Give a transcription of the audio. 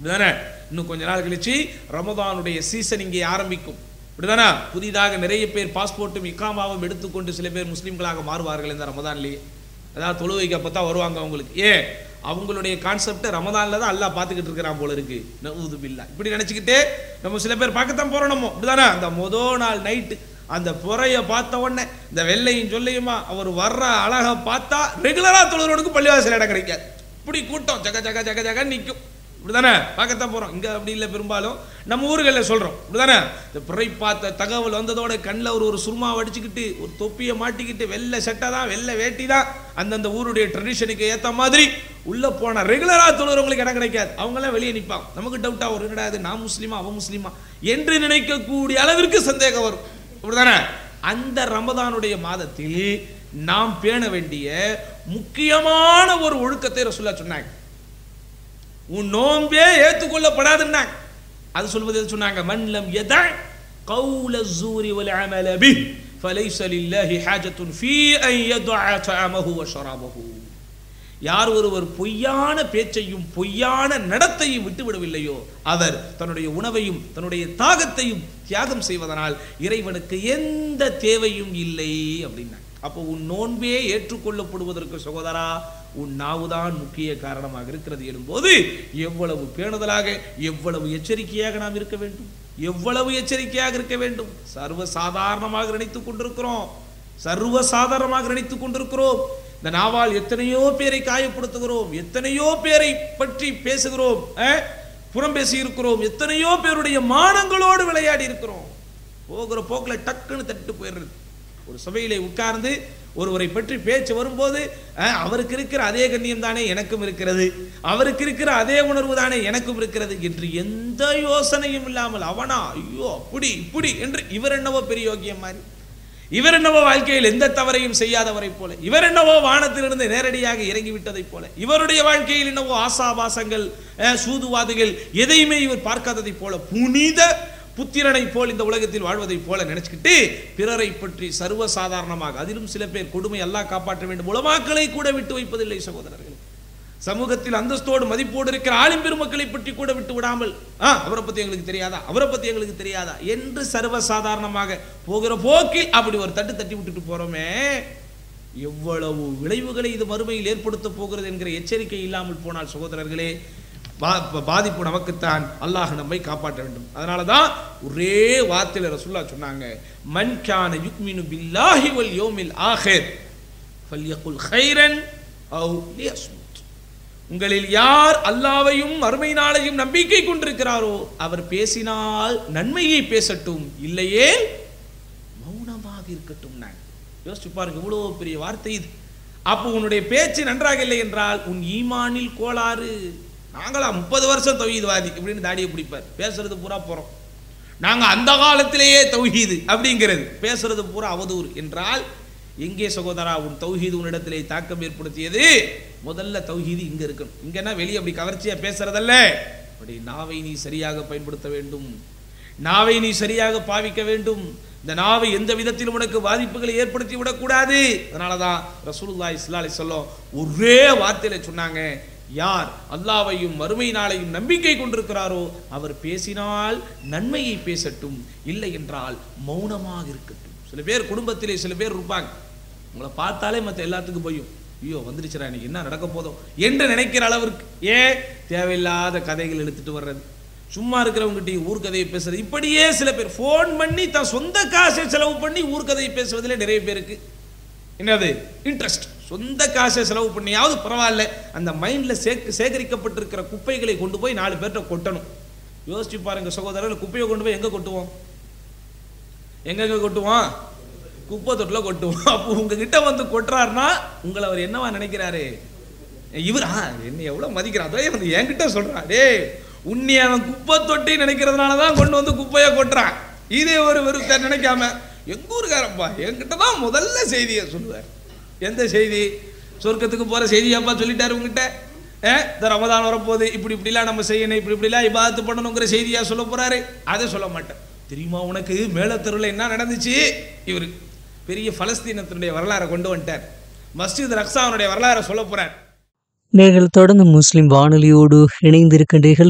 இப்படிதானே இன்னும் கொஞ்ச நாள் கழிச்சு ரமதானுடைய சீசன் இங்கே ஆரம்பிக்கும் இப்படிதானே புதிதாக நிறைய பேர் பாஸ்போர்ட்டும் இக்காமாவும் எடுத்துக்கொண்டு சில பேர் முஸ்லீம்களாக மாறுவார்கள் இந்த ரமதான்லேயே அதாவது தொழுவைக்கு அப்போ தான் வருவாங்க அவங்களுக்கு ஏன் அவங்களுடைய கான்செப்ட் ரமதான்ல தான் அல்லாஹ் பார்த்துக்கிட்டு இருக்கிறான் போல இருக்கு நவுது பில்லா இப்படி நினச்சிக்கிட்டே நம்ம சில பேர் பார்க்கத்தான் போறோம் நம்ம இப்படிதானே அந்த மொத நாள் நைட்டு அந்த புறைய பார்த்த உடனே இந்த வெள்ளையும் சொல்லையுமா அவர் வர்ற அழகை பார்த்தா ரெகுலரா தொழுறவனுக்கு பள்ளிவாசல் இடம் கிடைக்காது இப்படி கூட்டம் ஜக ஜக ஜக ஜக நிற்கும் இப்படிதானே பார்க்கத்தான் போறோம் இங்க அப்படி இல்லை பெரும்பாலும் நம்ம ஊர்களில் சொல்றோம் இப்படிதானே இந்த பிறை பார்த்த தகவல் வந்ததோட கண்ணில் ஒரு ஒரு சுருமா அடிச்சுக்கிட்டு ஒரு தொப்பியை மாட்டிக்கிட்டு வெள்ளை சட்டை தான் வெள்ளை வேட்டி தான் அந்தந்த ஊருடைய ட்ரெடிஷனுக்கு ஏத்த மாதிரி உள்ள போன ரெகுலரா தொழுறவங்களுக்கு இடம் கிடைக்காது அவங்களாம் வெளியே நிற்பாங்க நமக்கு டவுட்டா ஒரு என்னடா இது நான் முஸ்லீமா அவன் முஸ்லீமா என்று நினைக்கக்கூடிய அளவிற்கு சந்தேகம் வரும் இப்படிதானே அந்த ரமதானுடைய மாதத்தில் நாம் பேண வேண்டிய முக்கியமான ஒரு ஒழுக்கத்தை ரசூல்லா சொன்னாங்க உன் நோன்பே ஏற்றுக்கொள்ளப்படாதுன்னாங்க அது சொல்வது எது சொன்னாங்க மன்லம் எதா கௌல ஜூரி வல் அமல பி فليس لله حاجة في أن يدع طعامه وشرابه யார் ஒருவர் பொய்யான பேச்சையும் பொய்யான நடத்தையும் விட்டுவிடவில்லையோ அவர் தன்னுடைய உணவையும் தன்னுடைய தாகத்தையும் தியாகம் செய்வதனால் இறைவனுக்கு எந்த தேவையும் இல்லை அப்படின்னாங்க அப்போ உன் நோன்பே ஏற்றுக்கொள்ளப்படுவதற்கு சகோதரா உன் நாவுதான் முக்கிய காரணமாக இருக்கிறது எனும்போது எவ்வளவு பேணுதலாக எவ்வளவு எச்சரிக்கையாக நாம் இருக்க வேண்டும் எவ்வளவு எச்சரிக்கையாக இருக்க வேண்டும் சர்வ சாதாரணமாக நினைத்துக் கொண்டிருக்கிறோம் சர்வ சாதாரணமாக நினைத்துக் கொண்டிருக்கிறோம் இந்த நாவால் எத்தனையோ பேரை காயப்படுத்துகிறோம் எத்தனையோ பேரை பற்றி பேசுகிறோம் அஹ், புறம் பேசி இருக்கிறோம் எத்தனையோ பேருடைய மானங்களோடு விளையாடி இருக்கிறோம் போகிற போக்கில் டக்குன்னு தட்டு போயிடுறது ஒரு சபையிலே உட்கார்ந்து ஒருவரை பற்றி பேச்சு வரும்போது அஹ், அவருக்கு இருக்கிற அதே கண்ணியம் தானே எனக்கும் இருக்கிறது அவருக்கு இருக்கிற அதே உணர்வு தானே எனக்கும் இருக்கிறது என்று எந்த யோசனையும் இல்லாமல் அவனா ஐயோ அப்படி இப்படி என்று இவர் என்னவோ பெரிய யோக்கியம் மாதிரி இவர் என்னவோ வாழ்க்கையில் எந்த தவறையும் செய்யாதவரை போல இவர் என்னவோ வானத்திலிருந்து நேரடியாக இறங்கி விட்டதைப் போல இவருடைய வாழ்க்கையில் என்னவோ ஆசாபாசங்கள் அஹ், சூதுவாதுகள் எதையுமே இவர் பார்க்காததைப் போல புனித புத்திரனை போல் இந்த உலகத்தில் வாழ்வதைப் போல நினைச்சுக்கிட்டு பிறரை பற்றி சர்வ சாதாரணமாக அதிலும் சில பேர் கொடுமை எல்லாம் காப்பாற்ற வேண்டும் உலமாக்களை கூட விட்டு வைப்பதில்லை சகோதரர்கள் சமூகத்தில் அந்தஸ்தோடு மதிப்போடு இருக்கிற ஆளும் பெருமக்களை பற்றி கூட விட்டு விடாமல் ஆ அவரை பத்தி எங்களுக்கு தெரியாதா அவரை பத்தி எங்களுக்கு தெரியாதா என்று சர்வ சாதாரணமாக போகிற போக்கில் அப்படி ஒரு தட்டு தட்டி விட்டுட்டு போறோமே எவ்வளவு விளைவுகளை இது மறுமையில் ஏற்படுத்த போகிறது என்கிற எச்சரிக்கை இல்லாமல் போனால் சகோதரர்களே பா- பா- பாதிப்பு நமக்குத்தான் அல்லாஹ் நம்மை காப்பாற்ற வேண்டும் அதனால தான் ஒரே வார்த்தையில ரசூல்லா சொன்னாங்க மன் கான யுக்மினு பில்லாஹி வல் யோமில் ஆஹிர் ஃபல்யகுல் கைரன் அவு லியஸ்முத் உங்களில் யார் அல்லாவையும் மறுமை நாளையும் நம்பிக்கை கொண்டிருக்கிறாரோ அவர் பேசினால் நன்மையை பேசட்டும் இல்லையே மௌனமாக இருக்கட்டும் நான் யோசிச்சு பாருங்க இவ்வளவு பெரிய வார்த்தை இது அப்போ உன்னுடைய பேச்சு நன்றாக இல்லை என்றால் உன் ஈமானில் கோளாறு நாங்களா முப்பது வருஷம் தௌஹீத்வாதி இப்படின்னு தாடியை பிடிப்பார் பேசுறது பூரா போறோம் நாங்க அந்த காலத்திலேயே தௌஹீது அப்படிங்கிறது பேசுறது பூரா அவதூறு என்றால் எங்கே சகோதரா உன் தௌஹீது உன்னிடத்திலே தாக்கம் ஏற்படுத்தியது முதல்ல தௌஹீது இங்க இருக்கணும் இங்கன்னா வெளியே அப்படி கவர்ச்சியா பேசுறதல்ல அப்படி நாவை நீ சரியாக பயன்படுத்த வேண்டும் நாவை நீ சரியாக பாவிக்க வேண்டும் இந்த நாவை எந்த விதத்திலும் உனக்கு பாதிப்புகளை ஏற்படுத்தி விடக்கூடாது அதனால தான் ரசூலுல்லாஹி ஸல்லல்லாஹு அலைஹி வஸல்லம் ஒரே வார்த்தையில சொன்னாங்க யார் அல்லாவையும் மறுமை நாளையும் நம்பிக்கை கொண்டிருக்கிறாரோ அவர் பேசினால் நன்மையை பேசட்டும் இல்லை என்றால் மௌனமாக இருக்கட்டும் சில பேர் குடும்பத்திலே சில பேர் இருப்பாங்க உங்களை பார்த்தாலே மற்ற எல்லாத்துக்கும் பயம் ஐயோ வந்துருச்சுடா இன்னைக்கு என்ன நடக்க போதோ என்று நினைக்கிற அளவிற்கு ஏன் தேவையில்லாத கதைகள் எடுத்துட்டு வர்றது சும்மா இருக்கிறவங்ககிட்ட ஊர் கதையை பேசுறது இப்படியே சில பேர் ஃபோன் பண்ணி தன் சொந்த காசை செலவு பண்ணி ஊர் கதையை பேசுவதிலே நிறைய பேருக்கு என்னது இன்ட்ரெஸ்ட் சொந்த காசை செலவு பண்ணியாவது பரவாயில்ல அந்த மைண்ட்ல சேக சேகரிக்கப்பட்டிருக்கிற குப்பைகளை கொண்டு போய் நாலு பேர்கிட்ட கொட்டணும் யோசிச்சு பாருங்க சகோதரர்கள் குப்பையை கொண்டு போய் எங்க கொட்டுவோம் எங்கெங்க கொட்டுவோம் குப்பை தொட்டில் கொட்டுவோம் அப்போ உங்ககிட்ட வந்து கொட்டுறாருன்னா உங்களை அவர் என்னவா நினைக்கிறாரு இவரா என்ன எவ்வளவு மதிக்கிறான் அதே வந்து என்கிட்ட சொல்றான் டேய் உன்னை அவன் குப்பை தொட்டி நினைக்கிறதுனால தான் கொண்டு வந்து குப்பையை கொட்டுறான் இதே ஒரு விருத்த நினைக்காம எங்க ஊருக்காரப்பா என்கிட்ட தான் முதல்ல செய்தியை சொல்லுவார் எந்த செய்தி சொர்க்கத்துக்கு போற செய்தியாப்பா சொல்லிட்டாரு உங்ககிட்ட ஏ இந்த ரமதான் வரப்போகுது இப்படி இப்படிலாம் நம்ம செய்யணும் இப்படி இப்படிலாம் இபாதத்து பண்ணணுங்கிற செய்தியா சொல்ல போறாரு அதை சொல்ல மாட்டேன் தெரியுமா உனக்கு மேலத்தெருவில் என்ன நடந்துச்சு இவரு பெரிய பலஸ்தீனத்தினுடைய வரலாறை கொண்டு வந்துட்டார் மஸ்ஜித் ரக்ஸாவுடைய வரலாறை சொல்ல போறார் நீங்கள் தொடர்ந்து முஸ்லிம் வானொலியோடு இணைந்திருக்கின்றீர்கள்